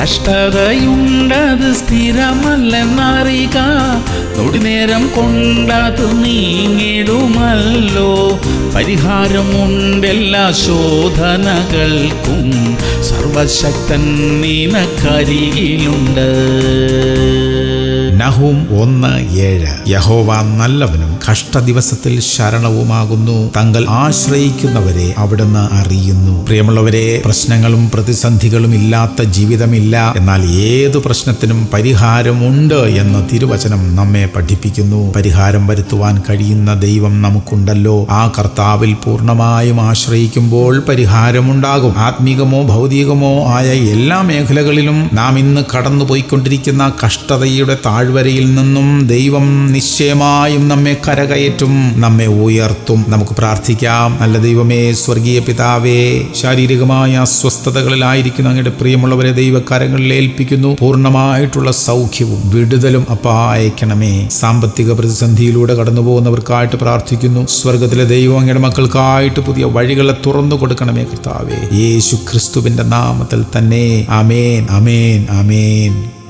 കഷ്ടതയുണ്ടത് സ്ഥിരമല്ലെന്നറിക തൊടിനേരം കൊണ്ടത് നീങ്ങിടുമല്ലോ പരിഹാരമുണ്ടെല്ലാ ശോധനകൾക്കും സർവശക്തൻ നിനക്കരികിലുണ്ട് നഹൂം ഒന്ന് ഏഴ് യഹോവ നല്ലവനും കഷ്ടദിവസത്തിൽ ശരണവുമാകുന്നു തങ്ങൾ ആശ്രയിക്കുന്നവരെ അവിടുന്ന് അറിയുന്നു പ്രിയമുള്ളവരെ പ്രശ്നങ്ങളും പ്രതിസന്ധികളും ഇല്ലാത്ത ജീവിതമില്ല എന്നാൽ ഏതു പ്രശ്നത്തിനും പരിഹാരമുണ്ട് എന്ന് തിരുവചനം നമ്മെ പഠിപ്പിക്കുന്നു പരിഹാരം വരുത്തുവാൻ കഴിയുന്ന ദൈവം നമുക്കുണ്ടല്ലോ ആ കർത്താവിൽ പൂർണ്ണമായും ആശ്രയിക്കുമ്പോൾ പരിഹാരമുണ്ടാകും ആത്മീകമോ ഭൗതികമോ ആയ എല്ലാ മേഖലകളിലും നാം ഇന്ന് കടന്നുപോയിക്കൊണ്ടിരിക്കുന്ന കഷ്ടതയുടെ താഴ്വരയിൽ നിന്നും ദൈവം നിശ്ചയമായും നമ്മെ കരകയറ്റും നമ്മെ ഉയർത്തും നമുക്ക് പ്രാർത്ഥിക്കാം നല്ല ദൈവമേ സ്വർഗീയ പിതാവേ ശാരീരികമായ അസ്വസ്ഥതകളിലായിരിക്കുന്ന അങ്ങയുടെ പ്രിയമുള്ളവരെ ദൈവകരങ്ങളിൽ ഏൽപ്പിക്കുന്നു പൂർണ്ണമായിട്ടുള്ള സൗഖ്യവും വിടുതലും അപ്പാ അയക്കണമേ സാമ്പത്തിക പ്രതിസന്ധിയിലൂടെ കടന്നു പോകുന്നവർക്കായിട്ട് പ്രാർത്ഥിക്കുന്നു സ്വർഗത്തിലെ ദൈവം അങ്ങയുടെ മക്കൾക്കായിട്ട് പുതിയ വഴികളെ തുറന്നു കൊടുക്കണമേ കർത്താവേ യേശു ക്രിസ്തുവിന്റെ നാമത്തിൽ തന്നെ അമേൻ അമേൻ അമേൻ